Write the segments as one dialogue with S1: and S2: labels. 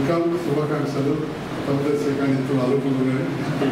S1: Welcome శుభాకాంక్షలు తొమ్మిది second ఇప్పుడు అనుకుంటున్నాను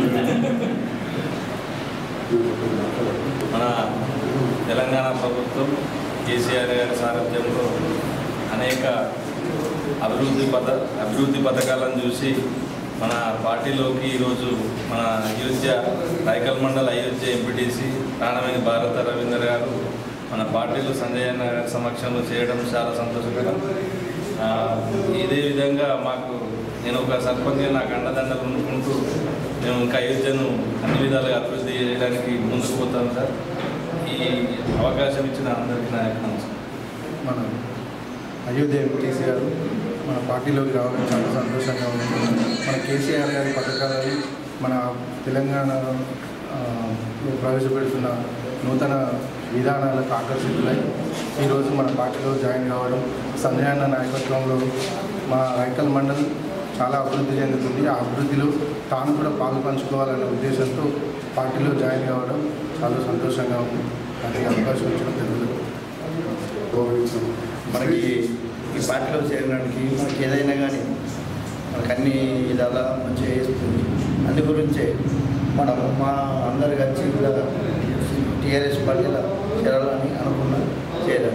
S2: మన తెలంగాణ ప్రభుత్వం కేసీఆర్ గారి సారథ్యంలో అనేక అభివృద్ధి పథ అభివృద్ధి పథకాలను చూసి మన పార్టీలోకి ఈరోజు మన అయోధ్య రైకల్ మండల్ అయోధ్య ఎంపీటీసీ ప్రాణమైన భారత రవీందర్ గారు మన పార్టీలో సంజయ్ అన్న గారి సమక్షంలో చేయడం చాలా సంతోషకరం ఆ, ఇదే విధంగా మాకు నేను ఒక సర్పంచ్గా నాకు అండదండలు ఉండుకుంటూ మేము ఇంకా అయోధ్యను అన్ని విధాలుగా అభివృద్ధి చేయడానికి ముందుకు పోతాం సార్ ఈ అవకాశం ఇచ్చిన అందరికీ నా యొక్క నమస్కారం
S3: మన అయోధ్య ఎంపీటీసీ గారు మన పార్టీలోకి రావడం చాలా సంతోషంగా ఉంది మన కేసీఆర్ గారి పథకాలను మన తెలంగాణ ఆ, లో ప్రవేశపెడుతున్న నూతన విధానాలకు ఆకర్షితులై ఈరోజు మన పార్టీలో జాయిన్ కావడం సంజయ్ అన్న నాయకత్వంలో మా రైకల్ మండల్ చాలా అభివృద్ధి చెందుతుంది ఆ అభివృద్ధిలో తాను కూడా పాలు పంచుకోవాలనే ఉద్దేశంతో పార్టీలో జాయిన్ కావడం చాలా సంతోషంగా ఉంది నాకు ఈ అవకాశం ఇచ్చిన పెద్దలకు
S1: గౌరవించాం
S4: మనకి ఈ పార్టీలో చేరడానికి మనకి ఏదైనా కానీ మనకు అన్ని విధాల మంచిగా చేస్తుంది అందు గురించే మనం మా అందరు కలిసి కూడా టీఆర్ఎస్ పార్టీలో చేరాలని అనుకున్నా చేరాలి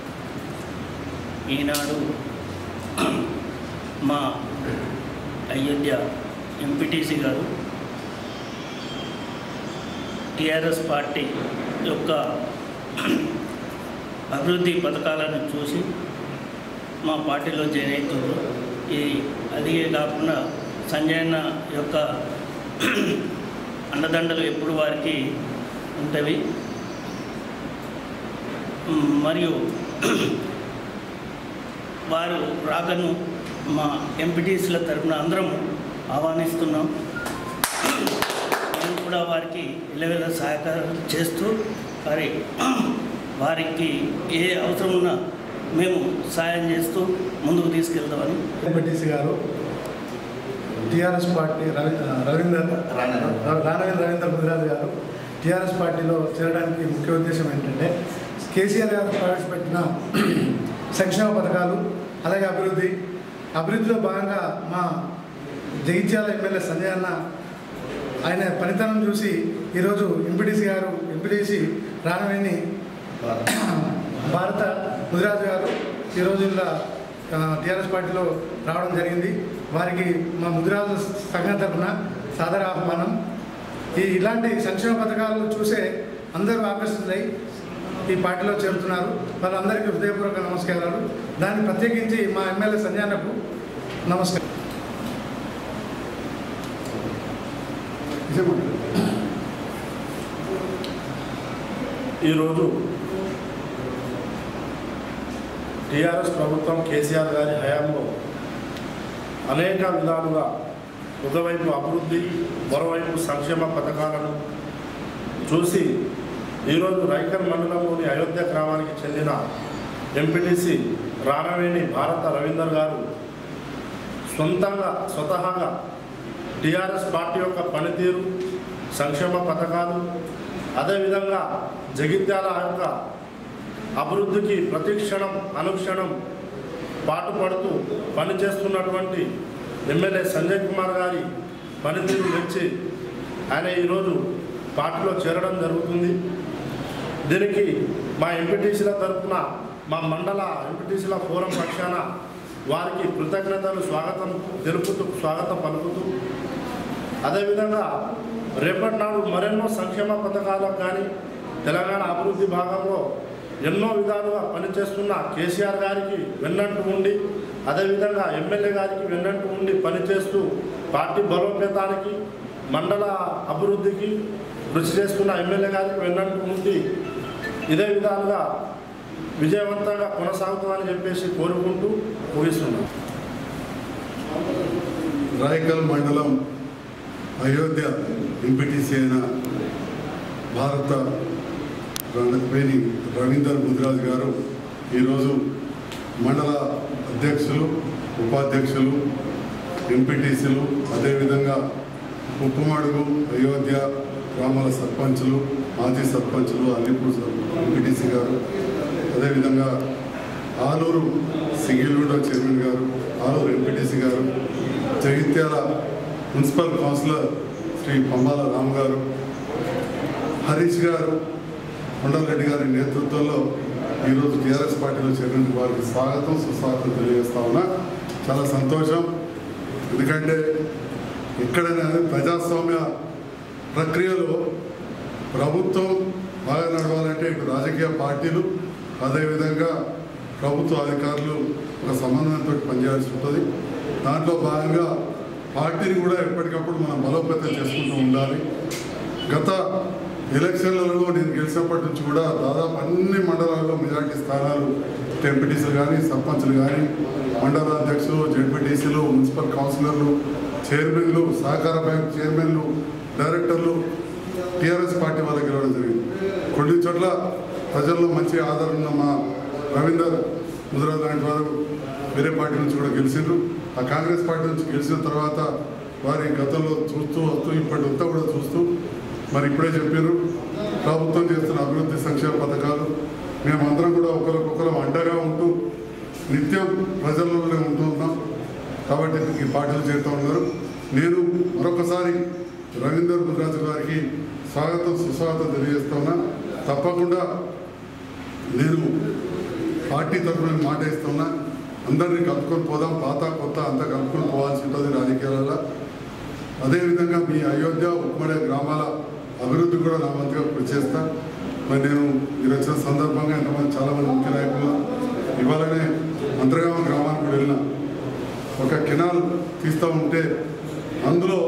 S5: ఈనాడు మా అయోధ్య ఎంపీటీసీ గారు టిఆర్ఎస్ పార్టీ యొక్క అభివృద్ధి పథకాలను చూసి మా పార్టీలో జాయిన్ అవుతుంది ఈ అదే కాకుండా సంజయ్ అన్న యొక్క అండదండలు ఎప్పుడు వారికి ఉంటవి మ్, మరియు వారు రాకను మా ఎంపీటీసీల తరఫున అందరం ఆహ్వానిస్తున్నాం మేము కూడా వారికి ఇళ్ళవేళ సహకారం చేస్తూ వారి వారికి ఏ అవసరం ఉన్నా మేము సాయం చేస్తూ ముందుకు తీసుకెళ్తామని
S6: ఎంపీటీసీ గారు టీఆర్ఎస్ పార్టీ రవి రవీందర్ రానవేంద్ర రవీంద్ర ముదిరాజు గారు టీఆర్ఎస్ పార్టీలో చేరడానికి ముఖ్య ఉద్దేశం ఏంటంటే కేసీఆర్ గారు ప్రవేశపెట్టిన సంక్షేమ పథకాలు అలాగే అభివృద్ధి అభివృద్ధిలో భాగంగా మా జగిత్యాల ఎమ్మెల్యే సంజయ్ అన్న ఆయన పనితనం చూసి ఈరోజు ఎంపీటీసీ గారు ఎంపీటీసీ రానవేని భారత ముదిరాజు గారు ఈరోజు ఇలా టీఆర్ఎస్ పార్టీలో రావడం జరిగింది వారికి మా ముదిరాజు సంఘం తరఫున సాదర ఆహ్వానం ఈ ఇలాంటి సంక్షేమ పథకాలు చూసే అందరూ ఆకర్షితులై ఈ పార్టీలో చేరుతున్నారు వాళ్ళందరికీ హృదయపూర్వక నమస్కారాలు దాన్ని ప్రత్యేకించి మా ఎమ్మెల్యే సంజానకు నమస్కారం
S7: ఈరోజు టీఆర్ఎస్ ప్రభుత్వం కేసీఆర్ గారి హయాంలో అనేక విధాలుగా ఒకవైపు అభివృద్ధి మరోవైపు సంక్షేమ పథకాలను చూసి ఈరోజు రైకర్ మండలంలోని అయోధ్య గ్రామానికి చెందిన ఎంపీటీసీ రానవేణి భారత రవీందర్ గారు సొంతంగా స్వతహాగా టీఆర్ఎస్ పార్టీ యొక్క పనితీరు సంక్షేమ పథకాలు అదేవిధంగా జగిత్యాల యొక్క అభివృద్ధికి ప్రతి క్షణం అనుక్షణం పాటుపడుతూ పనిచేస్తున్నటువంటి ఎమ్మెల్యే సంజయ్ కుమార్ గారి పనితీరు మెచ్చి ఆయన ఈరోజు పార్టీలో చేరడం జరుగుతుంది దీనికి మా ఎంపీటీసీల తరఫున మా మండల ఎంపీటీసీల ఫోరం పక్షాన వారికి కృతజ్ఞతలు స్వాగతం తెలుపుతూ స్వాగతం పలుకుతూ అదేవిధంగా రేపటి నాడు మరెన్నో సంక్షేమ పథకాలకు కానీ తెలంగాణ అభివృద్ధి భాగంలో ఎన్నో విధాలుగా పనిచేస్తున్న కేసీఆర్ గారికి వెన్నంటూ ఉండి అదేవిధంగా ఎమ్మెల్యే గారికి వెన్నంటూ ఉండి పనిచేస్తూ పార్టీ బలోపేతానికి మండల అభివృద్ధికి కృషి చేస్తున్న ఎమ్మెల్యే గారికి వెన్నంటూ ఉండి ఇదే విధాలుగా విజయవంతంగా కొనసాగుతుందని చెప్పేసి కోరుకుంటూ ముగిస్తున్నాం
S1: రాయకల్ మండలం అయోధ్య ఎంపీటీసీ అయిన భారత రణవేణి రవీందర్ ముదిరాజు గారు ఈరోజు మండల అధ్యక్షులు ఉపాధ్యక్షులు ఎంపీటీసీలు అదేవిధంగా ఉప్పమడుగు అయోధ్య గ్రామాల సర్పంచులు మాజీ సర్పంచులు అల్లిపూర్ ఎంపీటీసీ గారు అదేవిధంగా ఆలూరు సింగిల్ విండో చైర్మన్ గారు ఆలూరు ఎంపీటీసీ గారు జగిత్యాల మున్సిపల్ కౌన్సిలర్ శ్రీ పంబాల రామ్ గారు హరీష్ గారు కొండలరెడ్డి గారి నేతృత్వంలో ఈరోజు టీఆర్ఎస్ పార్టీలో చేరినందుకు వారికి స్వాగతం సుస్వాగతం తెలియజేస్తా ఉన్నా చాలా సంతోషం ఎందుకంటే ఎక్కడైనా ప్రజాస్వామ్య ప్రక్రియలో ప్రభుత్వం బాగా నడవాలంటే ఇటు రాజకీయ పార్టీలు అదేవిధంగా ప్రభుత్వ అధికారులు ఒక సమన్వయంతో పనిచేయాల్సి ఉంటుంది దాంట్లో భాగంగా పార్టీని కూడా ఎప్పటికప్పుడు మనం బలోపేతం చేసుకుంటూ ఉండాలి గత ఎలక్షన్లలో నేను గెలిచినప్పటి నుంచి కూడా దాదాపు అన్ని మండలాల్లో మెజార్టీ స్థానాలు ఎంపీటీసీలు కానీ సర్పంచ్లు కానీ మండల అధ్యక్షులు జెడ్పీటీసీలు మున్సిపల్ కౌన్సిలర్లు చైర్మన్లు సహకార బ్యాంక్ చైర్మన్లు డైరెక్టర్లు టీఆర్ఎస్ పార్టీ వాళ్ళకి గెలవడం జరిగింది కొన్ని చోట్ల ప్రజల్లో మంచి ఆదరణ ఉన్న మా రవీందర్ ముదిరాజ్ లాంటి వారు వేరే పార్టీ నుంచి కూడా గెలిచిండ్రు ఆ కాంగ్రెస్ పార్టీ నుంచి గెలిచిన తర్వాత వారి గతంలో చూస్తూ వస్తూ ఇప్పటింతా కూడా చూస్తూ మరి ఇప్పుడే చెప్పారు ప్రభుత్వం చేస్తున్న అభివృద్ధి సంక్షేమ పథకాలు మేమందరం కూడా ఒకరికొకరం అండగా ఉంటూ నిత్యం ప్రజల్లోనే ఉంటూ ఉన్నాం కాబట్టి ఈ పార్టీలు చేస్తూ ఉన్నారు నేను మరొకసారి రవీందర్ ముద్రాజు గారికి స్వాగతం సుస్వాగతం తెలియజేస్తా ఉన్నా తప్పకుండా నేను పార్టీ తరఫున మాట ఇస్తున్నా అందరినీ కలుపుకొని పోదాం పాత కొత్త అంతా కలుపుకొని పోవాల్సి ఉంటుంది రాజకీయాలలో అదేవిధంగా మీ అయోధ్య ఉమ్మడి గ్రామాల అభివృద్ధి కూడా నా వంతుగా కృషి చేస్తా మరి నేను మీరు వచ్చిన సందర్భంగా ఎంతమంది చాలామంది ముఖ్య నాయకులు ఇవాళనే అంతర్గామ గ్రామానికి కూడా వెళ్ళిన ఒక కెనాల్ తీస్తూ ఉంటే అందులో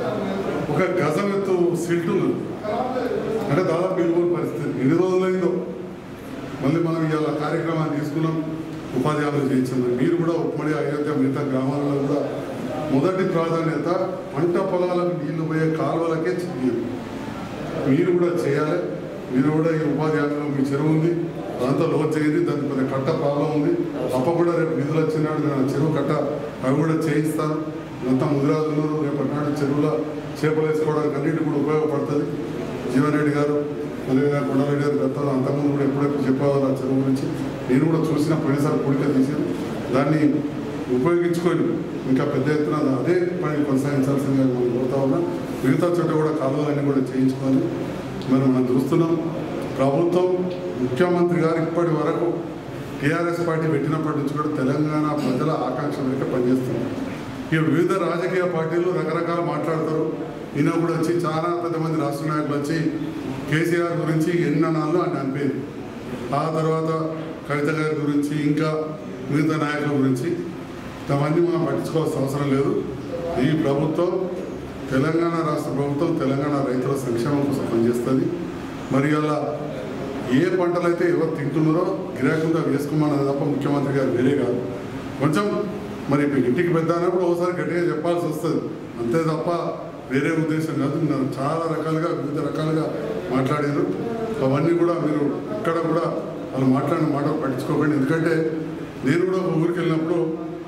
S1: ఒక గజం ఎత్తు సిల్ట్ ఉంది అంటే దాదాపు వెళ్ళిపోయిన పరిస్థితి ఎన్ని రోజులైందో మళ్ళీ మనం ఇవాళ కార్యక్రమాన్ని తీసుకున్నాం ఉపాధి హామీలు చేయించాం మీరు కూడా ఉమ్మడి అయోధ్య మిగతా గ్రామాలలో కూడా మొదటి ప్రాధాన్యత పంట పొలాలకు నీళ్లు పోయే కాలువలకే చెయ్యాలి మీరు కూడా చేయాలి మీరు కూడా ఈ ఉపాధి హామీలో మీ చెరువు ఉంది అదంతా లోడ్ చేయండి దానికి కొంచెం కట్ట ప్రాబ్లం ఉంది అప్ప కూడా రేపు నిధులు వచ్చినాడు నేను ఆ చెరువు కట్ట అవి కూడా చేయిస్తాను ఇదంతా ముదిరాజు ఉన్నారు రేపటి నాడు చెరువులో చేపలు వేసుకోవడానికి అన్నిటి కూడా ఉపయోగపడుతుంది జీవన్ రెడ్డి గారు అదేవిధంగా కొండరెడ్డి గారు గతంలో అంతకుముందు కూడా ఎప్పుడెప్పుడు చెప్పేవారు ఆ చెరువు గురించి నేను కూడా చూసిన పోయినసారి కూడిక తీసాను దాన్ని ఉపయోగించుకొని ఇంకా పెద్ద ఎత్తున అదే పని కొనసాగించాల్సిందిగా మనం కోరుతా ఉన్నాం మిగతా చోట కూడా కాలువలన్నీ కూడా చేయించుకొని మరి మనం చూస్తున్నాం ప్రభుత్వం ముఖ్యమంత్రి గారు ఇప్పటి వరకు టీఆర్ఎస్ పార్టీ పెట్టినప్పటి నుంచి కూడా తెలంగాణ ప్రజల ఆకాంక్ష మేరకు పనిచేస్తుంది ఇక వివిధ రాజకీయ పార్టీలు రకరకాల మాట్లాడతారు ఈయన కూడా వచ్చి చాలా పెద్ద మంది రాష్ట్ర నాయకులు వచ్చి కేసీఆర్ గురించి ఎన్ననాళ్ళు అని అనిపోయింది ఆ తర్వాత కవిత గారి గురించి ఇంకా మిగతా నాయకుల గురించి అవన్నీ మనం పట్టించుకోవాల్సిన అవసరం లేదు ఈ ప్రభుత్వం తెలంగాణ రాష్ట్ర ప్రభుత్వం తెలంగాణ రైతుల సంక్షేమం కోసం పనిచేస్తుంది మరి అలా ఏ పంటలు అయితే ఎవరు తింటున్నారో గిరాకుండా వేసుకోమన్నది తప్ప ముఖ్యమంత్రి గారు వేరే కాదు కొంచెం మరి ఇప్పుడు ఇంటికి పెద్ద అన్నప్పుడు ఒకసారి గట్టిగా చెప్పాల్సి వస్తుంది అంతే తప్ప వేరే ఉద్దేశం కాదు నన్ను చాలా రకాలుగా వివిధ రకాలుగా మాట్లాడారు అవన్నీ కూడా మీరు ఎక్కడ కూడా వాళ్ళు మాట్లాడిన మాట పట్టించుకోకండి ఎందుకంటే నేను కూడా ఒక ఊరికి వెళ్ళినప్పుడు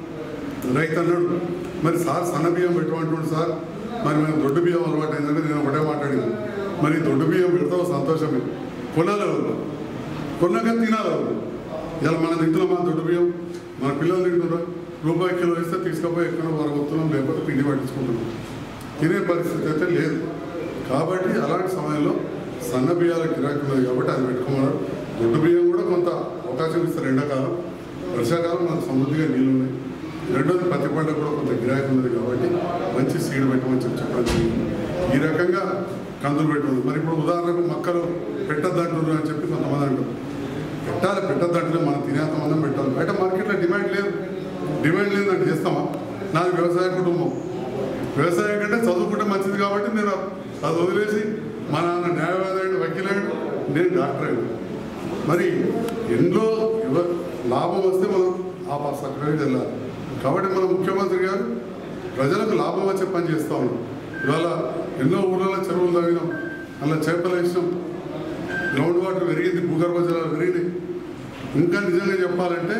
S1: రైతు అన్నాడు మరి సార్ సన్న బియ్యం పెట్టమంటున్నాడు సార్ మరి మేము దొడ్డు బియ్యం అలవాటు అయిందంటే నేను ఒకటే మాట్లాడింది మరి దొడ్డు బియ్యం పెడతావు సంతోషమే కొనాలి ఎవరు కొన్నాక తినాలి ఎవరు ఇలా మనం తింటున్నాం మన దొడ్డు బియ్యం మన పిల్లలు తింటున్నారు రూపాయి కిలో ఇస్తే తీసుకుపోయి ఎక్కడ వరగొత్తున్నాం లేకపోతే పిండి పట్టించుకుంటున్నాం తినే పరిస్థితి అయితే లేదు కాబట్టి అలాంటి సమయంలో సన్న బియ్యాల గిరాకీ ఉన్నది కాబట్టి అది పెట్టుకోమన్నారు దొడ్డు బియ్యం కూడా కొంత అవకాశం ఇస్తారు ఎండాకాలం వర్షాకాలం మనకు సమృద్ధిగా నీళ్ళు ఉన్నాయి రెండోది పత్తి పంట కూడా కొంత గిరాకీ ఉన్నది కాబట్టి మంచి సీడ్ పెట్టమని చెప్పి చెప్పడం జరిగింది. ఈ రకంగా కందులు పెట్టమని మరి ఇప్పుడు ఉదాహరణకు మొక్కలు పెట్టద్దంటున్నారు అని చెప్పి కొంతమంది అంటారు పెట్టాలి పెట్టద్దంటే మనం తినేంత మనం పెట్టాలి బయట మార్కెట్లో డిమాండ్ లేదు డిమాండ్ లేదని చేస్తామా నాది వ్యవసాయ కుటుంబం వ్యవసాయం కంటే చదువుకుంటే మంచిది కాబట్టి నేను అది వదిలేసి మా నాన్న న్యాయవాదాయుడు వకీలాయుడు నేను డాక్టర్ అయ్యాడు మరి ఎన్నో ఇవ లాభం వస్తే మనం ఆ సక్కగా వెళ్ళాలి కాబట్టి మన ముఖ్యమంత్రి గారు ప్రజలకు లాభం వచ్చే పని చేస్తూ ఉన్నాం ఇవాళ ఎన్నో ఊళ్ళలో చెరువులు తవ్వినాం అలా చేపలు వేసినాం గ్రౌండ్ వాటర్ పెరిగింది భూగర్భ జలాలు పెరిగినాయి ఇంకా నిజంగా చెప్పాలంటే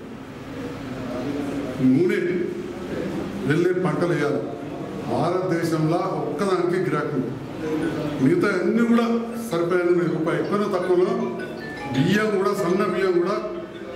S1: నూనె వెళ్ళే పంటలు వేయాలి భారతదేశంలో ఒక్కదానికి గిరాకీ ఉంది. మిగతా అన్ని కూడా సరిపోయిన రూపాయి ఎక్కువ తక్కువలో బియ్యం కూడా సన్న బియ్యం కూడా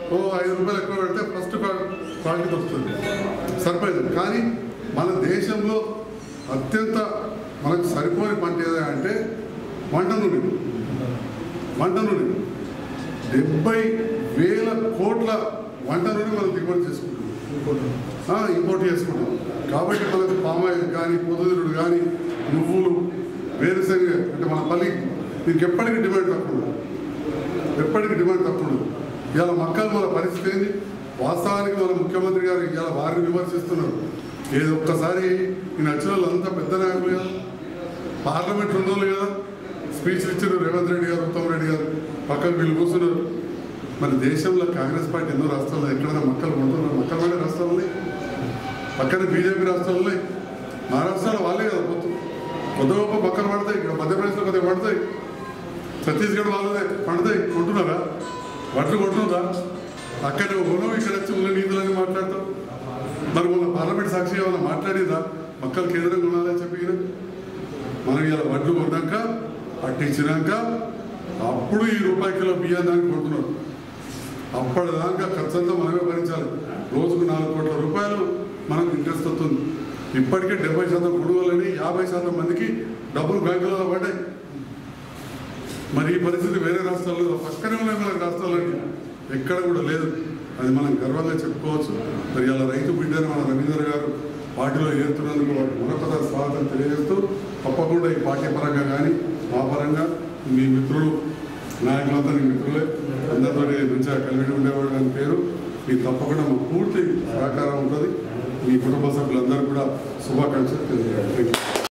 S1: ఓ ఐదు రూపాయలు ఎక్కువ పెడితే ఫస్ట్ క్వాలిటీ వస్తుంది సరిపోయింది కానీ మన దేశంలో అత్యంత మనకు సరిపోని పంట ఏదా అంటే వంట నూనె వంట నూనె డెబ్బై వేల కోట్ల వంట నూనె మనం దిగుబడి చేసుకుంటున్నాం ఇంపోర్ట్ చేసుకుంటాం కాబట్టి మనకు పామాయిల్ కానీ పొద్దుతిరుడు కానీ నువ్వులు వేరుశనగ అంటే మన పల్లి దీనికి ఎప్పటికీ డిమాండ్ తక్కువ ఉండదు. ఎప్పటికీ డిమాండ్ తక్కువ ఉండదు ఇవాళ మక్కలు మన పరిస్థితి ఏంది వాస్తవానికి మన ముఖ్యమంత్రి గారు ఇవాళ వారిని విమర్శిస్తున్నారు ఏదో ఒక్కసారి ఈ నచ్చిన వాళ్ళు అంతా పెద్ద నాయకులు కదా పార్లమెంట్ ఉన్నోళ్ళు కదా స్పీచ్లు ఇచ్చారు రేవంత్ రెడ్డి గారు ఉత్తమ్ రెడ్డి గారు పక్కన వీళ్ళు కూర్చున్నారు మరి దేశంలో కాంగ్రెస్ పార్టీ ఎన్నో రాష్ట్రాల్లో ఎక్కడైనా మక్కలు కొంటున్నారు మక్కలు పడే రాష్ట్రాలు ఉన్నాయి పక్కన బీజేపీ రాష్ట్రాలు ఉన్నాయి మహారాష్ట్రలో వాళ్ళే కదా పొత్తు కొద్ది గొప్ప పక్కన పడతాయి ఇక్కడ మధ్యప్రదేశ్లో కొద్దిగా పడతాయి ఛత్తీస్గఢ్ వాళ్ళదే పండుతాయి కొంటున్నారా వడ్లు కొంటున్నారా అక్కడ కొనవు ఇక్కడ వచ్చి ఉన్న నీతులని మాట్లాడతాం మరి మొన్న పార్లమెంట్ సాక్షి ఏమైనా మాట్లాడిందా మక్కలు కేంద్రం కొనాలని చెప్పి ఈయన? మనం ఇలా వడ్లు కొన్నాక పట్టించినాక అప్పుడు ఈ రూపాయి కిలో బియ్యం దానికి కొంటున్నారు అప్పటిదాకా ఖర్చు అంతా మనమే భరించాలి రోజుకు నాలుగు కోట్ల రూపాయలు మనకు ఇంట్రెస్ట్ వస్తుంది ఇప్పటికే డెబ్బై శాతం కొనుగోలని యాభై శాతం మందికి డబ్బులు బ్యాంకులలో పడ్డాయి మరి ఈ పరిస్థితి వేరే రాష్ట్రాల్లో పక్కనే ఉన్నాయి మన రాష్ట్రాలకి ఎక్కడ కూడా లేదు అది మనం గర్వంగా చెప్పుకోవచ్చు మరి ఇలా రైతు బిడ్డని మన రవీందర్ గారు పార్టీలో చేరుతున్నందుకు వారికి మరొకసారి స్వాగతం తెలియజేస్తూ తప్పకుండా ఈ పార్టీ పరంగా కానీ మా పరంగా మీ మిత్రులు నాయకులంతా నీ మిత్రులే అందరితో మంచిగా కలిగి ఉండేవాడు అని పేరు మీకు తప్పకుండా మా పూర్తి సహకారం ఉంటుంది మీ కుటుంబ సభ్యులందరూ కూడా శుభాకాంక్షలు తెలియజేయాలి